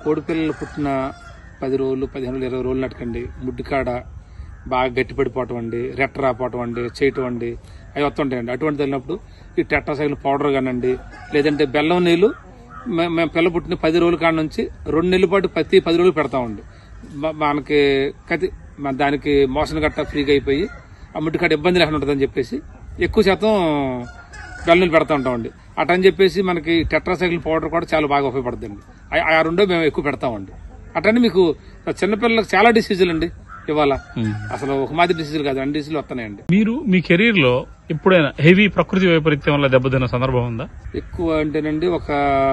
కోడి పిల్లలు పుట్టిన పది రోజులు పదిహేను రోజులు ఇరవై రోజులు నటకండి ముడ్డికాడ బాగా గట్టి పడిపోవటం అండి రెట్ట రాపోవటం అండి చేయటం అండి అవి వస్తుంటాయండి అటువంటి వెళ్ళినప్పుడు ఈ టెట్రాసైకిల్ పౌడర్ కానండి లేదంటే బెల్లం నీళ్ళు మే- మేము పిల్ల పుట్టిన పది రోజుల కాడ నుంచి రెండు నెలల పాటు ప్రతి పది రోజులు పెడతామండి మ- మనకి కతి మన దానికి మోషన్ గట్ట ఫ్రీగా అయిపోయి ఆ ముడ్డికాడ ఇబ్బంది లేకుండా ఉంటుందని చెప్పేసి ఎక్కువ శాతం బెల్లం పెడతా ఉంటామండి అటని చెప్పేసి మనకి టెట్రాసైకిల్ పౌడర్ కూడా చాలా బాగా ఉపయోగపడుతుంది ఆ- ఆ రెండో మేము ఎక్కువ పెడతామండి అటని మీకు చిన్నపిల్లలకు చాలా డిసీజులు అండి ఇవాళ అసలు ఒక మాదిరి డిసీజులు కాదు అన్ని డిసీజులు వస్తున్నాయండి మీరు మీ కెరీర్ లో ఎప్పుడైనా హెవీ ప్రకృతి వైపరీత్యం వల్ల దెబ్బతిన్న సందర్భం ఉందా ఎక్కువ అంటేనండి ఒక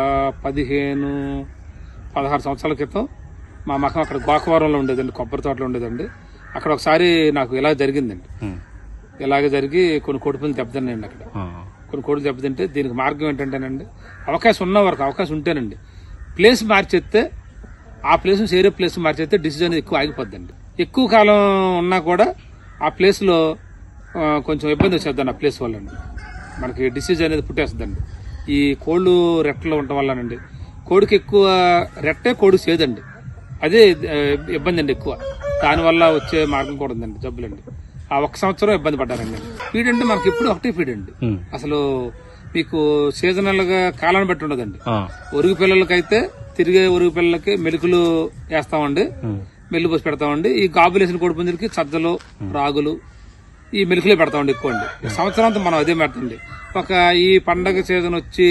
పదిహేను పదహారు సంవత్సరాల క్రితం మా మకం అక్కడ గోకవరంలో ఉండేదండి కొబ్బరి తోటలో ఉండేదండి అక్కడ ఒకసారి నాకు ఇలా జరిగిందండి ఇలాగ జరిగి కొన్ని కోడిపులు దెబ్బతిన్నాయండి అక్కడ ఆ. కొన్ని కోడిలు దెబ్బతింటే దీనికి మార్గం ఏంటంటేనండి అవకాశం ఉన్న వరకు అవకాశం ఉంటేనండి ప్లేస్ మార్చేస్తే ఆ ప్లేస్ వేరే ప్లేస్ మార్చేస్తే డిసీజ్ అనేది ఎక్కువ ఆగిపోద్దండి ఎక్కువ కాలం ఉన్నా కూడా ఆ ప్లేస్లో ఆ, కొంచెం ఇబ్బంది వచ్చేద్దండి ఆ ప్లేస్ వల్లండి మనకి డిసీజ్ అనేది పుట్టేస్తుందండి ఈ కోళ్ళు రెట్టలో ఉండటం వల్లనండి కోడికి ఎక్కువ రెట్టే కోడి సేదండి అదే ఆ, ఇబ్బంది అండి ఎక్కువ దానివల్ల వచ్చే మార్గం కూడా ఉందండి జబ్బులండి ఆ ఒక్క సంవత్సరం ఇబ్బంది పడ్డారండి ఫీడ్ అంటే మనకి ఎప్పుడు ఒకటే ఫీడ్ అండి ఉమ్. అసలు మీకు సీజనల్ గా కాలాన్ని బట్టి ఉండదండి ఆ. ఒరుగు పిల్లలకైతే తిరిగే ఒరుగు పిల్లలకి మెలుకులు వేస్తామండి ఉమ్. మెల్లు పోసి పెడతామండి ఈ గాబులు వేసిన కోడి పుంజులకి సజ్జలు రాగులు ఈ మెలుకులే పెడతామండి ఎక్కువ అండి సంవత్సరం అంతా మనం అదే పెడతండి ఒక ఈ పండగ సీజన్ వచ్చి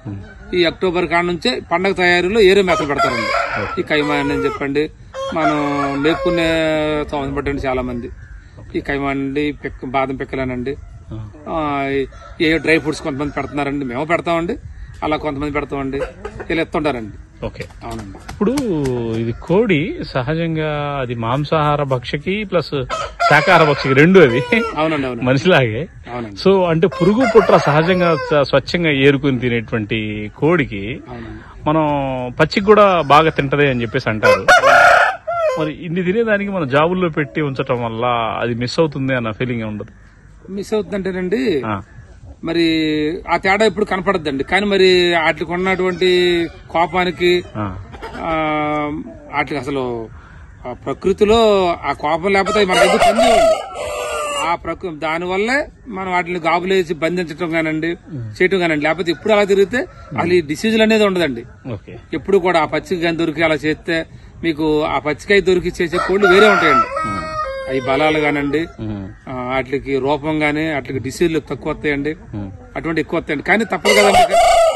ఈ అక్టోబర్ కాడ నుంచే పండగ తయారీలో ఏరే మేకలు పెడతారండి ఈ కైమాన్ అని చెప్పండి మనం మేపుకునే తోమని పట్టండి చాలా మంది ఈ కైమాండి పిక్క బాదం పిక్కలేనండి ఆ, ఏ డ్రై ఫ్రూట్స్ కొంతమంది పెడుతున్నారండి మేము పెడతామండి అలా కొంతమంది పెడతామండి ఇలా ఎత్తుంటారండి ఓకే అవునండి ఇప్పుడు ఇది కోడి సహజంగా అది మాంసాహార భక్షకి ప్లస్ శాకాహార భక్షకి రెండు అది అవునండి అవునండి మనిషిలాగే అవునండి సో అంటే పురుగు పుట్ర సహజంగా స- స్వచ్ఛంగా ఏరుకుని తినేటువంటి కోడికి అవునండి మనం పచ్చికి కూడా బాగా తింటది అని చెప్పేసి అంటారు మరి ఇన్ని తినేదానికి మనం జాబుల్లో పెట్టి ఉంచటం వల్ల అది మిస్ అవుతుంది అన్న ఫీలింగ్ ఉండదు మిస్ అవుతుందంటేనండి ఆ, మరి ఆ తేడా ఇప్పుడు కనపడద్దండి కానీ మరి వాటికి ఉన్నటువంటి కోపానికి ఆ, ఆ, వాటికి అసలు ఆ ప్రకృతిలో ఆ కోపం లేకపోతే అవి మన దగ్గర పని చేయవండి. ఆ ప్రకృతి దానివల్లే మనం వాటిని గాబులేసి బంధించడం కానండి చేయటం కానండి లేకపోతే ఇప్పుడు అలా తిరిగితే అసలు ఈ డిసీజులు అనేది ఉండదండి ఓకే ఎప్పుడు కూడా ఆ పచ్చిక కానీ దొరికి అలా చేస్తే మీకు ఆ పచ్చికాయ దొరికి చేసే కోళ్ళు వేరే ఉంటాయండి అవి బలాలు కానండి ఉమ్, ఆ, వాటికి రూపం గానీ వాటికి డిసీజులు తక్కువ వస్తాయండి ఉమ్, అటువంటి ఎక్కువ వస్తాయండి కానీ తప్పదు కదండి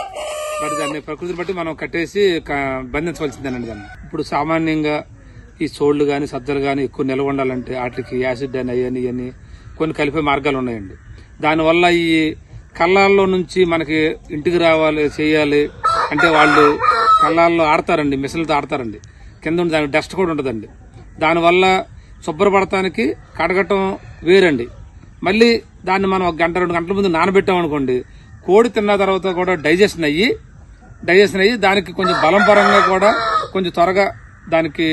మరి దాన్ని ప్రకృతిని బట్టి మనం కట్టేసి క- బంధించవలసిందేనండి దాన్ని ఇప్పుడు సామాన్యంగా ఈ చోళ్లు గాని సజ్జలు గాని ఎక్కువ నిల్వ ఉండాలంటే వాటికి యాసిడ్ అని అయ్యని ఇవని కొన్ని కలిపే మార్గాలు ఉన్నాయండి దానివల్ల ఈ కళ్ళాల్లో నుంచి మనకి ఇంటికి రావాలి చేయాలి అంటే వాళ్ళు కళ్ళాల్లో ఆడతారండి మిషన్లతో ఆడతారండి కింద ఉండి దానికి డస్ట్ కూడా ఉంటుందండి దానివల్ల శుభ్రపడటానికి కడగటం వేరండి మళ్ళీ దాన్ని మనం ఒక గంట రెండు గంటల ముందు నానబెట్టాం అనుకోండి కోడి తిన్న తర్వాత కూడా డైజెషన్ అయ్యి డైజెషన్ అయ్యి దానికి కొంచెం బలం పరంగా కూడా కొంచెం త్వరగా దానికి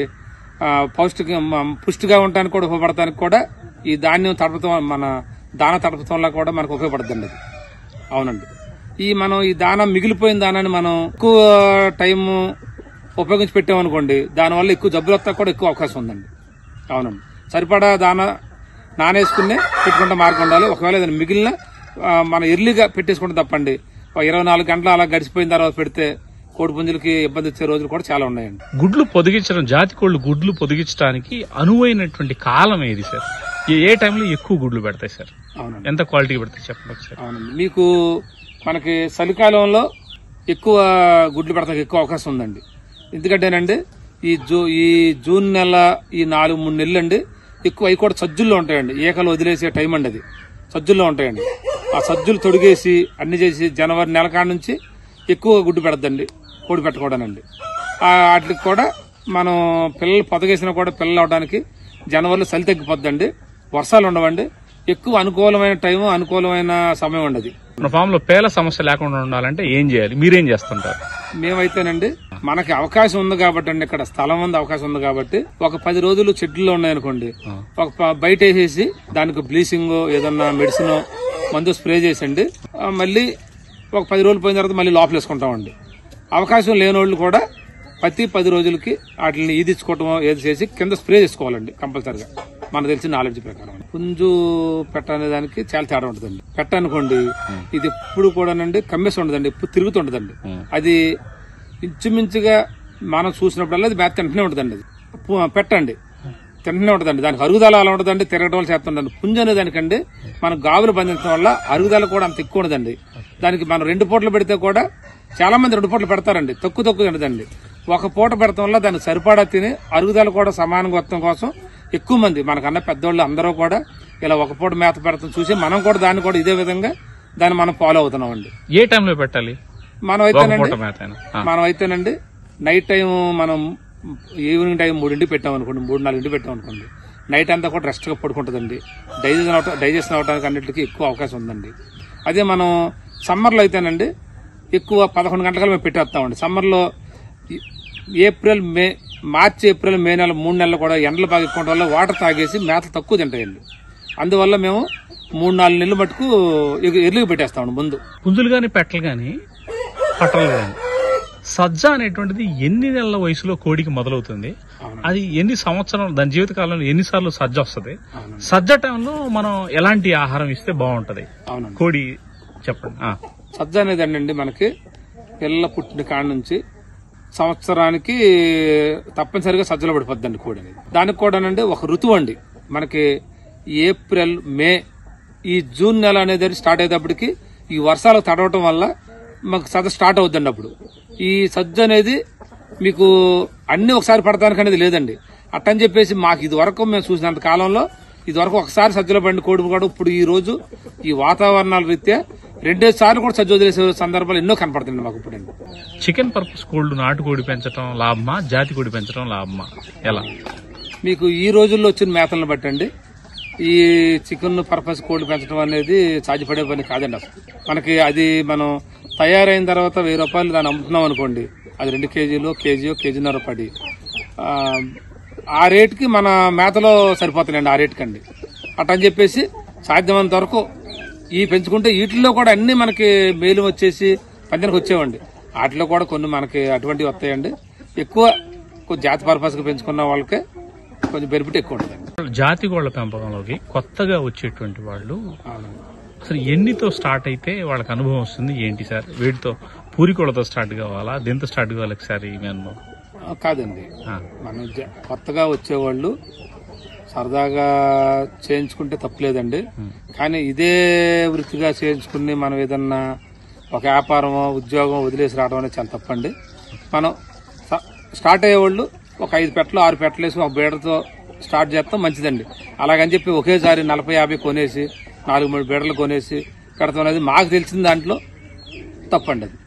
ఆ, పౌష్టిక మ- పుష్టిగా ఉండటానికి కూడా ఉపయోగపడటానికి కూడా ఈ ధాన్యం తడపతం మన దాన తడపతంలో కూడా మనకు ఉపయోగపడుతుంది అది అవునండి ఈ మనం ఈ దాన మిగిలిపోయిన దానాన్ని మనం ఎక్కువ టైం ఉపయోగించి పెట్టామనుకోండి దానివల్ల ఎక్కువ జబ్బులు వస్తా కూడా ఎక్కువ అవకాశం ఉందండి అవునండి సరిపడా దాన నానేసుకునే పెట్టుకుంటే మార్గం ఉండాలి ఒకవేళ ఏదైనా మిగిలిన ఆ, మనం ఎర్లీగా పెట్టేసుకుంటే తప్పండి ఒక ఇరవై నాలుగు గంటలు అలా గడిచిపోయిన తర్వాత పెడితే కోడి పుంజులకి ఇబ్బంది వచ్చే రోజులు కూడా చాలా ఉన్నాయండి గుడ్లు పొదిగించడం జాతి కోళ్లు గుడ్లు పొదిగించడానికి అనువైనటువంటి కాలం ఏది సార్ ఏ- ఏ టైంలో ఎక్కువ గుడ్లు పెడతాయి సార్ అవునండి ఎంత క్వాలిటీ పెడతాయి చెప్పండి ఒకసారి అవునండి మీకు మనకి చలికాలంలో ఎక్కువ గుడ్లు పెడతానికి ఎక్కువ అవకాశం ఉందండి ఎందుకంటేనండి ఈ జూ ఈ జూన్ నెల ఈ నాలుగు మూడు నెలలు అండి ఎక్కువ అవి కూడా సజ్జుల్లో ఉంటాయండి ఏకలు వదిలేసే టైం అండి అది సజ్జుల్లో ఉంటాయండి ఆ సజ్జులు తొడిగేసి అన్ని చేసి జనవరి నెల కాడ నుంచి ఎక్కువ గుడ్డు పెడద్దండి కోడి పెట్టకూడనండి ఆ వాటికి కూడా మనం పిల్లలు పొదగేసినా కూడా పిల్లలు అవడానికి జనవరిలో చలి తగ్గిపోద్దండి వర్షాలు ఉండవండి ఎక్కువ అనుకూలమైన టైం అనుకూలమైన సమయం ఉండదు మన ఫామ్ లో పేల సమస్య లేకుండా ఉండాలంటే ఏం చేయాలి మీరేం చేస్తుంటారు మేమైతేనండి మనకి అవకాశం ఉంది కాబట్టి అండి ఇక్కడ స్థలం ఉంది అవకాశం ఉంది కాబట్టి ఒక పది రోజులు చెట్లలో ఉన్నాయనుకోండి ఒక ప- బయట వేసేసి దానికి బ్లీచింగ్ ఏదన్నా మెడిసిన్ మందు స్ప్రే చేసండి ఆ, మళ్ళీ ఒక పది రోజులు పోయిన తర్వాత మళ్ళీ లోపల వేసుకుంటామండి అవకాశం లేని వాళ్ళు కూడా ప్రతి పది రోజులకి వాటిని ఈదించుకోవటం ఏది చేసి కింద స్ప్రే చేసుకోవాలండి కంపల్సరిగా మనకు తెలిసిన నాలెడ్జ్ ప్రకారం పుంజు పెట్ట అనే దానికి చాలా తేడా ఉంటుందండి పెట్ట అనుకోండి ఇది ఎప్పుడు కూడానండి కమ్మేసి ఉండదండి ఎప్పుడు తిరుగుతుండదండి అది ఇంచుమించుగా మనం చూసినప్పుడల్లా అది మేత తింటూనే ఉంటుందండి అది పు- పెట్టండి తింటూనే ఉంటుందండి దానికి అరుగుదల అలా ఉంటుందండి తిరగడం వల్ల చేస్తుందండి పుంజు అనే దానికండి మనం గావులు బంధించడం వల్ల అరుగుదల కూడా అంత ఎక్కువ ఉండదండి దానికి మనం రెండు పూటలు పెడితే కూడా చాలా మంది రెండు పూటలు పెడతారండి తక్కువ తక్కువ తినదండి ఒక పూట పెడతాం వల్ల దానికి సరిపడా తిని అరుగుదల కూడా సమానంగా వస్తాం కోసం ఎక్కువ మంది మనకన్నా పెద్దోళ్ళు అందరూ కూడా ఇలా ఒక పూట మేత పెడతాం చూసి మనం కూడా దాన్ని కూడా ఇదే విధంగా దాన్ని మనం ఫాలో అవుతున్నాం అండి ఏ టైంలో పెట్టాలి మనం ఒక అయితేనండి పూట మేత అయినా. ఆ. మనం అయితేనండి నైట్ టైం మనం ఈవినింగ్ టైం మూడింటికి పెట్టాం అనుకోండి మూడు నాలుగింటికి పెట్టాం అనుకోండి నైట్ అంతా కూడా రెస్ట్గా పడుకుంటుందండి డైజెషన్ అవటం డైజెషన్ అవడానికి అన్నిటికీ ఎక్కువ అవకాశం ఉందండి అదే మనం సమ్మర్లో అయితేనండి ఎక్కువ పదకొండు గంటలకు మేము పెట్టేస్తామండి సమ్మర్లో ఈ- ఏప్రిల్ మే మార్చి ఏప్రిల్ మే నెల మూడు నెలలు కూడా ఎండలు బాగా ఎక్కువ ఉండడం వల్ల వాటర్ తాగేసి మేతలు తక్కువ తింటాయండి అందువల్ల మేము మూడు నాలుగు నెలలు మటుకు ఎర్లీగా పెట్టేస్తామండి ముందు పుంజులు గాని పెట్టలు గాని పట్టలు గాని సజ్జ అనేటువంటిది ఎన్ని నెలల వయసులో కోడికి మొదలవుతుంది అవునండి. అది ఎన్ని సంవత్సరాలు దాని జీవితకాలంలో ఎన్నిసార్లు సజ్జ వస్తుంది అవునండి సజ్జ టైంలో మనం ఎలాంటి ఆహారం ఇస్తే బాగుంటది అవునండి కోడి చెప్పండి ఆ. సజ్జ అనేది అండి మనకి పిల్ల పుట్టిన కాడ నుంచి సంవత్సరానికి తప్పనిసరిగా సజ్జలో పడిపోద్దండి కోడి అనేది దానికి కూడానండి ఒక ఋతువు అండి మనకి ఏప్రిల్ మే ఈ జూన్ నెల అనేది స్టార్ట్ అయ్యేటప్పటికి ఈ వర్షాలు తడవటం వల్ల మాకు సజ్జ స్టార్ట్ అవుద్దండి అప్పుడు ఈ సజ్జ అనేది మీకు అన్ని ఒకసారి పడటానికి అనేది లేదండి అట్టని చెప్పేసి మాకు ఇది వరకు మేము చూసినంత కాలంలో ఇది వరకు ఒకసారి సజ్జలో పడిన కోడి కూడా ఇప్పుడు ఈ రోజు ఈ వాతావరణాల రీత్యా రెండే సార్లు కూడా సజ్జ వదిలేసే సందర్భాలు ఎన్నో కనపడుతున్నాయి మాకు ఇప్పుడు చికెన్ పర్పస్ కోళ్లు నాటుకోడి పెంచడం లాభమా జాతి కోడి పెంచడం లాభమా ఎలా మీకు ఈ రోజుల్లో వచ్చిన మేతలను బట్టండి ఈ చికెన్ పర్పస్ కోడి పెంచడం అనేది సాధ్యపడే పని కాదండి అసలు మనకి అది మనం తయారైన తర్వాత వెయ్యి రూపాయలు దాన్ని అమ్ముతున్నాం అనుకోండి అది రెండు కేజీలు కేజీ కేజీన్నర పడి ఆ, ఆ రేటుకి మన మేతలో సరిపోతున్నాయండి ఆ రేటుకి అండి అట్టని చెప్పేసి సాధ్యమైనంత వరకు ఈ పెంచుకుంటే వీటిల్లో కూడా అన్ని మనకి మేలు వచ్చేసి పందెనికి వచ్చేవండి వాటిలో కూడా కొన్ని మనకి అటువంటివి వస్తాయండి ఎక్కువ కొంచెం జాతి పర్పస్గా పెంచుకున్న వాళ్ళకే కొంచెం బెనిఫిట్ ఎక్కువ ఉంటుంది జాతి కోళ్ల పెంపకంలోకి కొత్తగా వచ్చేటువంటి వాళ్ళు అవునండి అసలు ఎన్నితో స్టార్ట్ అయితే వాళ్ళకి అనుభవం వస్తుంది ఏంటి సార్ వీటితో పూరికోళ్లతో స్టార్ట్ కావాలా దీంతో స్టార్ట్ కావాలి ఒకసారి మేము ఆ, కాదండి ఆ, మనం జ- కొత్తగా వచ్చేవాళ్ళు సరదాగా చేయించుకుంటే తప్పులేదండి కానీ ఇదే వృత్తిగా చేయించుకుని మనం ఏదన్నా ఒక వ్యాపారం ఉద్యోగం వదిలేసి రావడం అనేది చాలా తప్పండి మనం స- స్టార్ట్ అయ్యేవాళ్ళు ఒక ఐదు పెట్టలు ఆరు పెట్టలు వేసి ఒక బీడతో స్టార్ట్ చేస్తాం మంచిదండి అలాగని చెప్పి ఒకేసారి నలభై యాభై కొనేసి నాలుగు మూడు బీడలు కొనేసి పెడతాం అనేది మాకు తెలిసిన దాంట్లో తప్పండి అది